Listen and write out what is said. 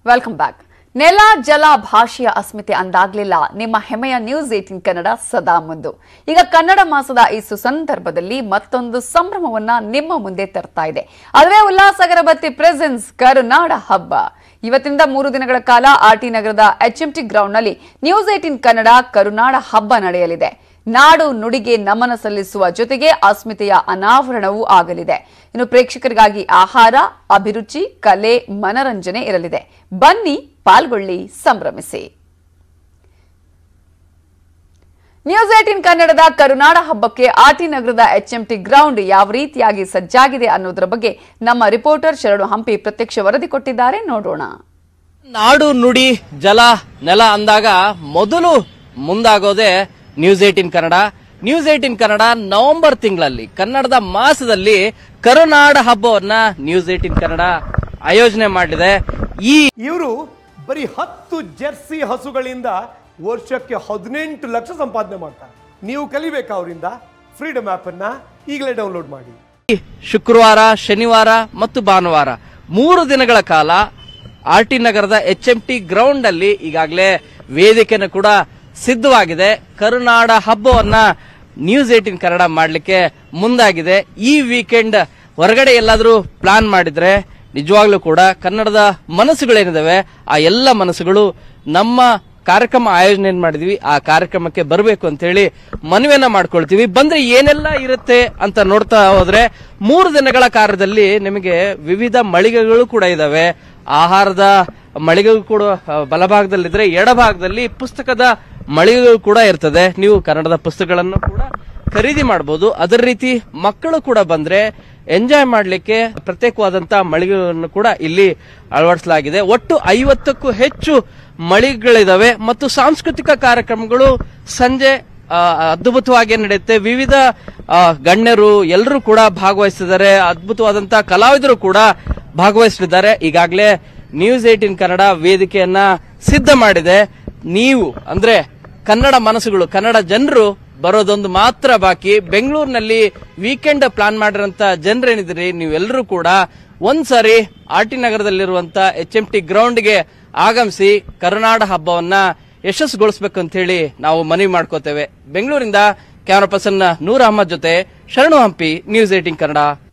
welcome back ನೆಲ ಜಲ ಭಾಷೆಯ ಅಸ್ಮಿತೆ ಅಂದಾಗ್ಲಿಲ್ಲ ನಿಮ್ಮ ಹೆಮ್ಮೆಯ ನ್ಯೂಸ್ ಏಟಿನ್ ಕನ್ನಡ ಸದಾ ಮುಂದು ಈಗ ಕನ್ನಡ ಮಾಸದ ಈ ಸುಸಂದರ್ಭದಲ್ಲಿ ಮತ್ತೊಂದು ಸಂಭ್ರಮವನ್ನ ನಿಮ್ಮ ಮುಂದೆ ತರ್ತಾ ಇದೆ ಅದುವೇ ಉಲ್ಲಾಸಗರಬತ್ತಿ ಪ್ರೆಸೆನ್ಸ್ ಕರುನಾಡ ಹಬ್ಬ ಇವತ್ತಿನಿಂದ ಮೂರು ದಿನಗಳ ಕಾಲ ಆರ್ಟಿ ನಗರದ ಎಚ್ಎಂಟಿ ಗ್ರೌಂಡ್ನಲ್ಲಿ ನ್ಯೂಸ್ ಏಟಿನ್ ಕನ್ನಡ ಕರುನಾಡ ಹಬ್ಬ ನಡೆಯಲಿದೆ ನಾಡು ನುಡಿಗೆ ನಮನ ಸಲ್ಲಿಸುವ ಜೊತೆಗೆ ಅಸ್ಮಿತೆಯ ಅನಾವರಣವೂ ಆಗಲಿದೆ ಇನ್ನು ಪ್ರೇಕ್ಷಕರಿಗಾಗಿ ಆಹಾರ ಅಭಿರುಚಿ ಕಲೆ ಮನರಂಜನೆ ಇರಲಿದೆ ಬನ್ನಿ ಪಾಲ್ಗೊಳ್ಳಿ ಸಂಭ್ರಮಿಸಿ ನ್ಯೂಸ್ ಏಟಿನ್ ಕನ್ನಡದ ಕರುನಾಡ ಹಬ್ಬಕ್ಕೆ ಆರ್ಟಿ ನಗರದ ಎಚ್ಎಂಟಿ ಗ್ರೌಂಡ್ ಯಾವ ರೀತಿಯಾಗಿ ಸಜ್ಜಾಗಿದೆ ಅನ್ನೋದರ ಬಗ್ಗೆ ನಮ್ಮ ರಿಪೋರ್ಟರ್ ಶರಣು ಹಂಪಿ ಪ್ರತ್ಯಕ್ಷ ವರದಿ ಕೊಟ್ಟಿದ್ದಾರೆ ನೋಡೋಣ ನಾಡು ನುಡಿ ಜಲ ನೆಲ ಅಂದಾಗ ಮೊದಲು ಮುಂದಾಗೋದೇ news eighteen Kannada news eighteen Kannada November ತಿಂಗಳಲ್ಲಿ ಕನ್ನಡದ ಮಾಸದಲ್ಲಿ ಕರುನಾಡ ಹಬ್ಬವನ್ನ ನ್ಯೂಸ್ ಏಟಿನ್ ಕನ್ನಡ ಆಯೋಜನೆ ಮಾಡಿದೆ ಈ ಇವರು ಬರೀ ಹತ್ತು ಜೆರ್ಸಿ ಹಸುಗಳಿಂದ ವರ್ಷಕ್ಕೆ ಹದಿನೆಂಟು ಲಕ್ಷ ಸಂಪಾದನೆ ಮಾಡ್ತಾರೆ ನೀವು ಕಲಿಬೇಕಾ ಅವರಿಂದ ಫ್ರೀಡಮ್ ಆಪ್ ಅನ್ನ ಈಗಲೇ ಡೌನ್ಲೋಡ್ ಮಾಡಿ ಶುಕ್ರವಾರ ಶನಿವಾರ ಮತ್ತು ಭಾನುವಾರ ಮೂರು ದಿನಗಳ ಕಾಲ ಆರ್ ಟಿ ನಗರದ ಎಚ್ ಎಂ ಟಿ ಗ್ರೌಂಡ್ ಅಲ್ಲಿ ಈಗಾಗಲೇ ವೇದಿಕೆನ ಕೂಡ ಸಿದ್ಧವಾಗಿದೆ ಕರುನಾಡ ಹಬ್ಬವನ್ನ ನ್ಯೂಸ್ ಏಟಿನ್ ಕನ್ನಡ ಮಾಡಲಿಕ್ಕೆ ಮುಂದಾಗಿದೆ ಈ ವೀಕೆಂಡ್ ಹೊರಗಡೆ ಎಲ್ಲಾದ್ರೂ ಪ್ಲಾನ್ ಮಾಡಿದ್ರೆ ನಿಜವಾಗ್ಲೂ ಕೂಡ ಕನ್ನಡದ ಮನಸ್ಸುಗಳೇನಿದಾವೆ ಆ ಎಲ್ಲ ಮನಸ್ಸುಗಳು ನಮ್ಮ ಕಾರ್ಯಕ್ರಮ ಆಯೋಜನೆ ಏನ್ ಮಾಡಿದ್ವಿ ಆ ಕಾರ್ಯಕ್ರಮಕ್ಕೆ ಬರಬೇಕು ಅಂತ ಹೇಳಿ ಮನವಿಯನ್ನ ಮಾಡ್ಕೊಳ್ತೀವಿ ಬಂದ್ರೆ ಏನೆಲ್ಲ ಇರುತ್ತೆ ಅಂತ ನೋಡ್ತಾ ಹೋದ್ರೆ ಮೂರು ದಿನಗಳ ಕಾರ್ಯದಲ್ಲಿ ನಿಮಗೆ ವಿವಿಧ ಮಳಿಗೆಗಳು ಕೂಡ ಇದಾವೆ ಆಹಾರದ ಮಳಿಗೆಗಳು ಕೂಡ ಆ, ಬಲಭಾಗದಲ್ಲಿದ್ರೆ ಎಡಭಾಗದಲ್ಲಿ ಪುಸ್ತಕದ ಮಳಿಗೆಗಳು ಕೂಡ ಇರ್ತದೆ ನೀವು ಕನ್ನಡದ ಪುಸ್ತಕಗಳನ್ನು ಕೂಡ ಖರೀದಿ ಮಾಡಬಹುದು ಅದರ ರೀತಿ ಮಕ್ಕಳು ಕೂಡ ಬಂದ್ರೆ ಎಂಜಾಯ್ ಮಾಡ್ಲಿಕ್ಕೆ ಪ್ರತ್ಯೇಕವಾದಂತ ಮಳಿಗೆಗಳನ್ನು ಕೂಡ ಇಲ್ಲಿ ಅಳವಡಿಸಲಾಗಿದೆ ಒಟ್ಟು ಐವತ್ತಕ್ಕೂ ಹೆಚ್ಚು ಮಳಿಗೆಗಳಿದಾವೆ ಮತ್ತು ಸಾಂಸ್ಕೃತಿಕ ಕಾರ್ಯಕ್ರಮಗಳು ಸಂಜೆ ಆ, ಅದ್ಭುತವಾಗಿ ನಡೆಯುತ್ತೆ ವಿವಿಧ ಆ, ಗಣ್ಯರು ಎಲ್ಲರೂ ಕೂಡ ಭಾಗವಹಿಸಿದ್ದಾರೆ ಅದ್ಭುತವಾದಂತ ಕಲಾವಿದರು ಕೂಡ ಭಾಗವಹಿಸಲಿದ್ದಾರೆ ಈಗಾಗಲೇ ನ್ಯೂಸ್ ಏಟಿನ್ ಕನ್ನಡ ವೇದಿಕೆಯನ್ನ ಸಿದ್ಧ ಮಾಡಿದೆ ನೀವು ಅಂದ್ರೆ ಕನ್ನಡ ಮನಸ್ಸುಗಳು ಕನ್ನಡ ಜನರು ಬರೋದೊಂದು ಮಾತ್ರ ಬಾಕಿ ಬೆಂಗಳೂರಿನಲ್ಲಿ ವೀಕೆಂಡ್ ಪ್ಲಾನ್ ಮಾಡಿರೋಂತ ಜನರೇನಿದ್ರಿ ನೀವೆಲ್ಲರೂ ಕೂಡ ಒಂದ್ಸರಿ ಆರ್ ಟಿ ನಗರದಲ್ಲಿರುವಂತ ಎಚ್ ಎಂ ಟಿ ಗ್ರೌಂಡ್ಗೆ ಆಗಮಿಸಿ ಕರುನಾಡ ಹಬ್ಬವನ್ನ ಯಶಸ್ಸುಗೊಳಿಸಬೇಕು ಅಂತ ಹೇಳಿ ನಾವು ಮನವಿ ಮಾಡ್ಕೋತೇವೆ ಬೆಂಗಳೂರಿಂದ ಕ್ಯಾಮರಾ ಪರ್ಸನ್ ನೂರ್ ಅಹಮದ್ ಜೊತೆ ಶರಣು ಹಂಪಿ ನ್ಯೂಸ್ ಏಟಿಂಗ್ ಕನ್ನಡ